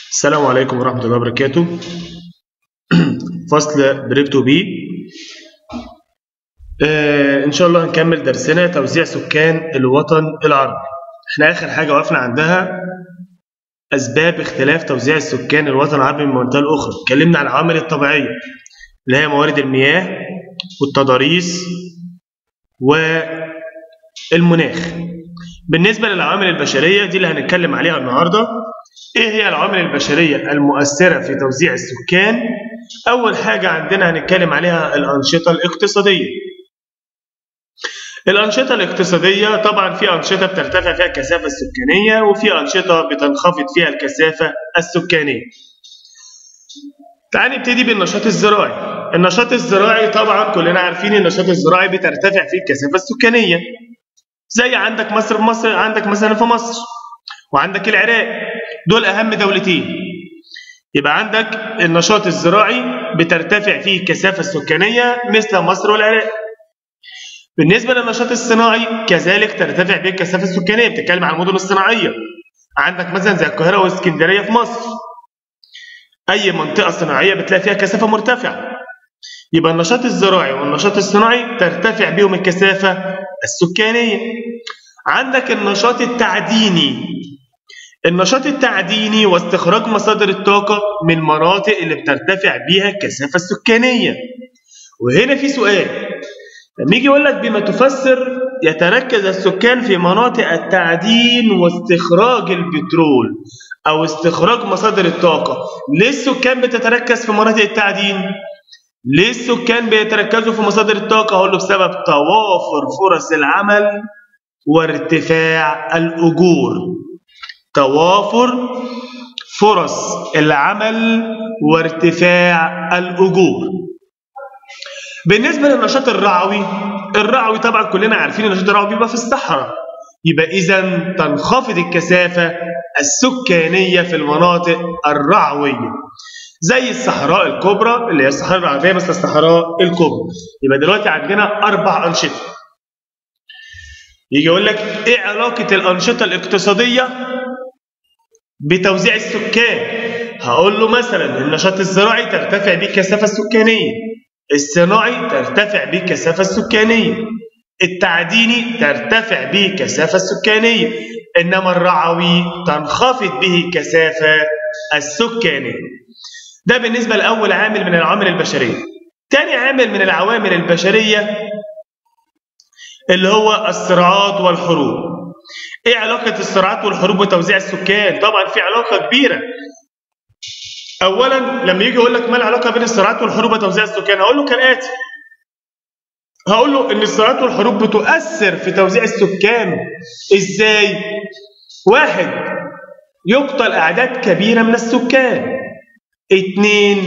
السلام عليكم ورحمة الله وبركاته فصل بريك بي آه إن شاء الله هنكمل درسنا توزيع سكان الوطن العربي إحنا آخر حاجة وقفنا عندها أسباب اختلاف توزيع السكان الوطن العربي من المنطقة الأخرى اتكلمنا عن العوامل الطبيعية اللي هي موارد المياه والتضاريس والمناخ بالنسبة للعوامل البشرية دي اللي هنتكلم عليها النهاردة ايه هي العوامل البشرية المؤثرة في توزيع السكان اول حاجة عندنا هنتكلم عليها الانشطة الاقتصادية الانشطة الاقتصادية طبعا في انشطة بترتفع فيها الكثافة السكانية وفي انشطة بتنخفض فيها الكثافة السكانية تعال نبتدي بالنشاط الزراعي النشاط الزراعي طبعا كلنا عارفين النشاط الزراعي بترتفع فيه الكثافة السكانية زي عندك مصر في مصر عندك مثلا في مصر وعندك العراق دول اهم دولتين يبقى عندك النشاط الزراعي بترتفع فيه الكثافه السكانيه مثل مصر والعراق بالنسبه للنشاط الصناعي كذلك ترتفع فيه الكثافه السكانيه بتتكلم عن المدن الصناعيه عندك مثلا زي القاهره واسكندريه في مصر اي منطقه صناعيه بتلاقي فيها كثافه مرتفعه يبقى النشاط الزراعي والنشاط الصناعي ترتفع بهم الكثافه السكانيه عندك النشاط التعديني النشاط التعديني واستخراج مصادر الطاقة من مناطق اللي بترتفع بيها الكثافة السكانية وهنا في سؤال لما يجي يقول لك بما تفسر يتركز السكان في مناطق التعدين واستخراج البترول أو استخراج مصادر الطاقة ليه السكان بتتركز في مناطق التعدين؟ ليه السكان بيتركزوا في مصادر الطاقة؟ أقول له بسبب توافر فرص العمل وارتفاع الأجور توافر فرص العمل وارتفاع الأجور بالنسبة للنشاط الرعوي الرعوي طبعا كلنا عارفين النشاط الرعوي بيبقى في الصحراء يبقى إذا تنخفض الكثافة السكانية في المناطق الرعوية زي الصحراء الكبرى اللي هي الصحراء العربية مثل الصحراء الكبرى يبقى دلوقتي عندنا أربع أنشطة يجي يقول لك إيه علاقة الأنشطة الاقتصادية بتوزيع السكان هقول له مثلا النشاط الزراعي ترتفع به الكثافة السكانية الصناعي ترتفع به الكثافة السكانية التعديني ترتفع به الكثافة السكانية إنما الرعوي تنخفض به الكثافة السكانية ده بالنسبة لأول عامل من العوامل البشرية تاني عامل من العوامل البشرية اللي هو الصراعات والحروب ايه علاقة الصراعات والحروب وتوزيع السكان؟ طبعا في علاقة كبيرة. أولا لما يجي يقول لك ما العلاقة بين الصراعات والحروب وتوزيع السكان؟ هقول له كالآتي. هقول له إن الصراعات والحروب بتؤثر في توزيع السكان إزاي؟ واحد يقتل أعداد كبيرة من السكان. اثنين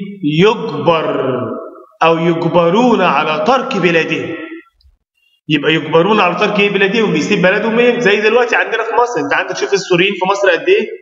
يجبر أو يجبرون على ترك بلادهم. يبقى يجبرون على ترك ايه بلادهم يسيب بلدهم ايه زي دلوقتي عندنا في مصر انت عندك شوف السوريين في مصر قد ايه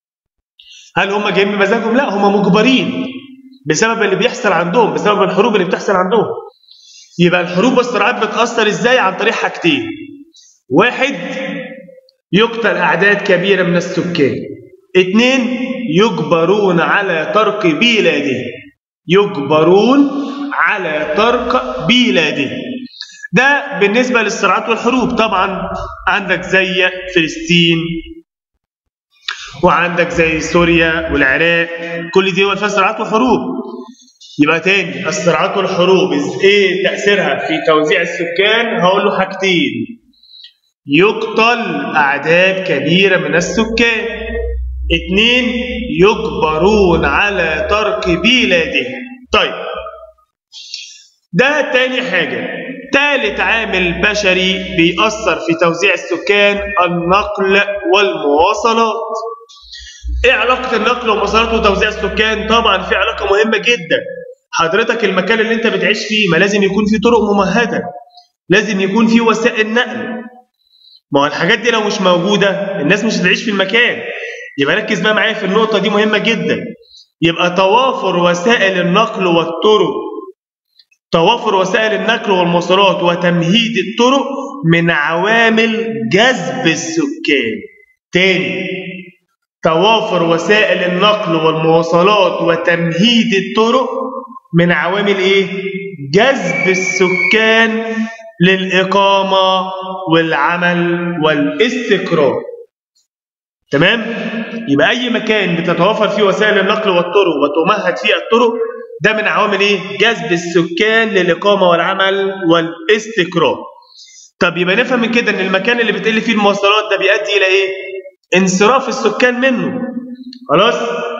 هل هم جايين بمزاجهم لا هم مجبرين بسبب اللي بيحصل عندهم بسبب الحروب اللي بتحصل عندهم يبقى الحروب والصراعات بتاثر ازاي عن طريق حاجتين واحد يقتل اعداد كبيره من السكان اثنين يجبرون على ترك بلادهم يجبرون على ترك بلادهم ده بالنسبة للصراعات والحروب طبعا عندك زي فلسطين وعندك زي سوريا والعراق كل دي فيها صراعات وحروب يبقى تاني الصراعات والحروب ايه تأثيرها في توزيع السكان هقول له حاجتين يقتل أعداد كبيرة من السكان اتنين يجبرون على ترك بلادهم طيب ده تاني حاجة ثالث عامل بشري بيأثر في توزيع السكان النقل والمواصلات. ايه علاقة النقل والمواصلات وتوزيع السكان؟ طبعا في علاقة مهمة جدا. حضرتك المكان اللي انت بتعيش فيه ما لازم يكون فيه طرق ممهدة. لازم يكون فيه وسائل نقل. ما هو الحاجات دي لو مش موجودة الناس مش هتعيش في المكان. يبقى ركز بقى معايا في النقطة دي مهمة جدا. يبقى توافر وسائل النقل والطرق توافر وسائل النقل والمواصلات وتمهيد الطرق من عوامل جذب السكان تاني توافر وسائل النقل والمواصلات وتمهيد الطرق من عوامل ايه جذب السكان للإقامة والعمل والاستقرار تمام يبقى أي مكان بتتوافر فيه وسائل النقل والطرق وتمهد فيه الطرق ده من عوامل ايه جذب السكان للإقامة والعمل والاستقرار طب يبقى نفهم من كده ان المكان اللي بتقل فيه المواصلات ده بيؤدي الى ايه انصراف السكان منه خلاص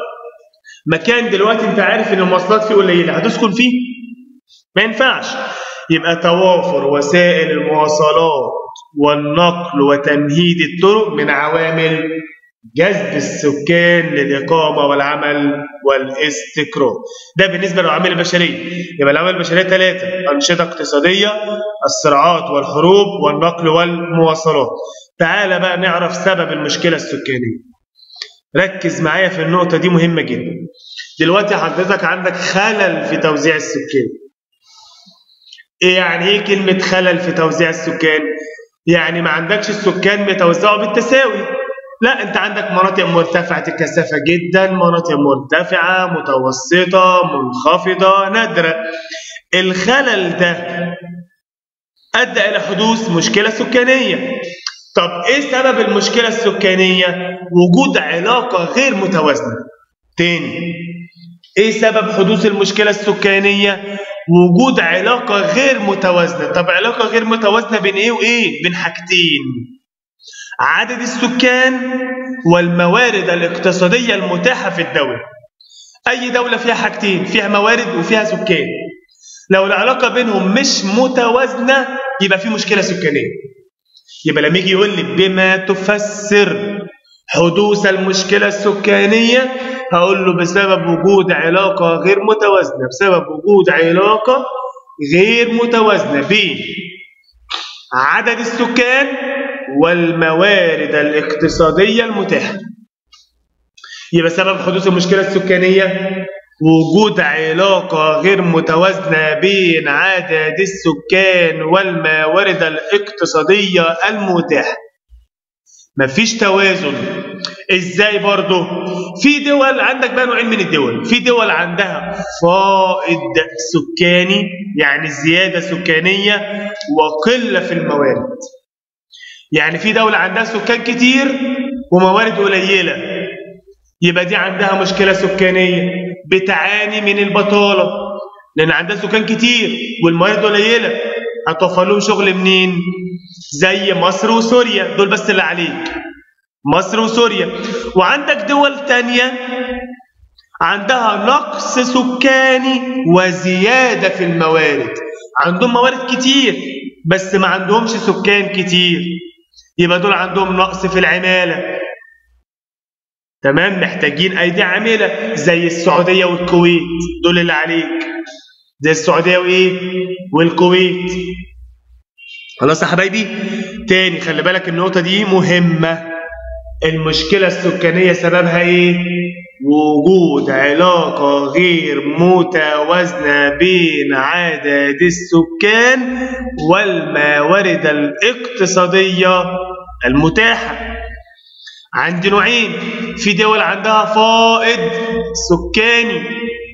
مكان دلوقتي انت عارف ان المواصلات فيه قليله هتسكن فيه ما ينفعش يبقى توافر وسائل المواصلات والنقل وتمهيد الطرق من عوامل جذب السكان للإقامة والعمل والاستقرار ده بالنسبة للعوامل البشرية يبقى العوامل البشرية ثلاثة أنشطة اقتصادية الصراعات والحروب والنقل والمواصلات تعال بقى نعرف سبب المشكلة السكانية ركز معايا في النقطة دي مهمة جدا دلوقتي حضرتك عندك خلل في توزيع السكان ايه يعني ايه كلمة خلل في توزيع السكان يعني ما عندكش السكان بيتوزعوا بالتساوي لا انت عندك مناطق مرتفعة الكثافة جدا مناطق مرتفعة متوسطة منخفضة نادرة الخلل ده أدى إلى حدوث مشكلة سكانية طب إيه سبب المشكلة السكانية؟ وجود علاقة غير متوازنة تاني إيه سبب حدوث المشكلة السكانية؟ وجود علاقة غير متوازنة طب علاقة غير متوازنة بين إيه وإيه؟ بين حاجتين عدد السكان والموارد الاقتصادية المتاحة في الدولة أي دولة فيها حاجتين فيها موارد وفيها سكان لو العلاقة بينهم مش متوازنة يبقى في مشكلة سكانية يبقى لما يجي يقول لي بما تفسر حدوث المشكلة السكانية هقول له بسبب وجود علاقة غير متوازنة بسبب وجود علاقة غير متوازنة بين عدد السكان والموارد الاقتصادية المتاحة يبقى سبب حدوث المشكلة السكانية وجود علاقة غير متوازنة بين عدد السكان والموارد الاقتصادية المتاحة مفيش توازن ازاي برضه في دول عندك بقى نوعين من الدول في دول عندها فائض سكاني يعني زيادة سكانية وقلة في الموارد يعني في دولة عندها سكان كتير وموارد قليلة يبقى دي عندها مشكلة سكانية بتعاني من البطالة لأن عندها سكان كتير والموارد قليلة هتوفر لهم شغل منين؟ زي مصر وسوريا دول بس اللي عليك مصر وسوريا وعندك دول تانية عندها نقص سكاني وزيادة في الموارد عندهم موارد كتير بس ما عندهمش سكان كتير يبقى دول عندهم نقص في العمالة تمام محتاجين أيدي عاملة زي السعودية والكويت دول اللي عليك زي السعودية وإيه والكويت خلاص يا حبايبي تاني خلي بالك النقطة دي مهمة المشكلة السكانية سببها إيه وجود علاقة غير متوازنة بين عدد السكان والموارد الاقتصادية المتاحة عندي نوعين في دول عندها فائض سكاني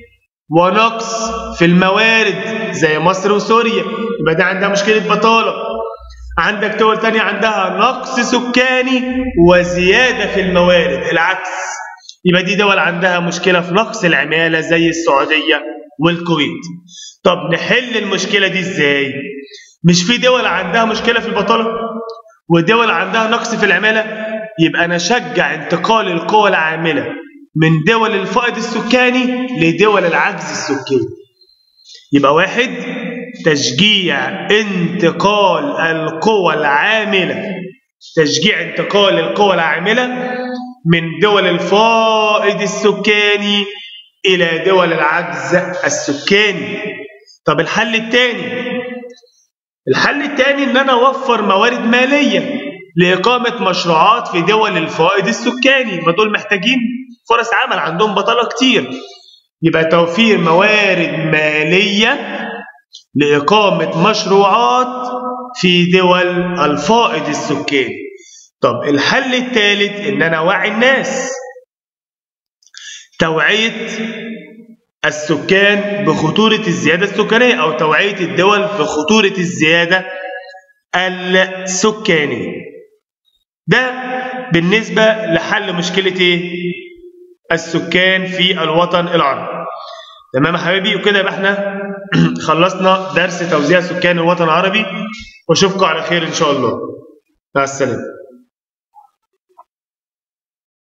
ونقص في الموارد زي مصر وسوريا يبقى ده عندها مشكلة بطالة عندك دول تانية عندها نقص سكاني وزيادة في الموارد العكس يبقى دي دول عندها مشكلة في نقص العمالة زي السعودية والكويت طب نحل المشكلة دي ازاي مش في دول عندها مشكلة في البطالة ودول عندها نقص في العمالة يبقى نشجع انتقال القوى العاملة من دول الفائض السكاني لدول العجز السكاني يبقى واحد تشجيع انتقال القوى العاملة تشجيع انتقال القوى العاملة من دول الفائض السكاني إلى دول العجز السكاني طب الحل الثاني الحل الثاني ان انا اوفر موارد ماليه لاقامه مشروعات في دول الفائض السكاني ما دول محتاجين فرص عمل عندهم بطاله كتير يبقى توفير موارد ماليه لاقامه مشروعات في دول الفائض السكاني طب الحل الثالث ان انا اوعي الناس توعية السكان بخطورة الزيادة السكانية أو توعية الدول بخطورة الزيادة السكانية ده بالنسبة لحل مشكلة إيه؟ السكان في الوطن العربي تمام يا حبايبي وكده يبقى احنا خلصنا درس توزيع سكان الوطن العربي واشوفكم على خير ان شاء الله مع السلامه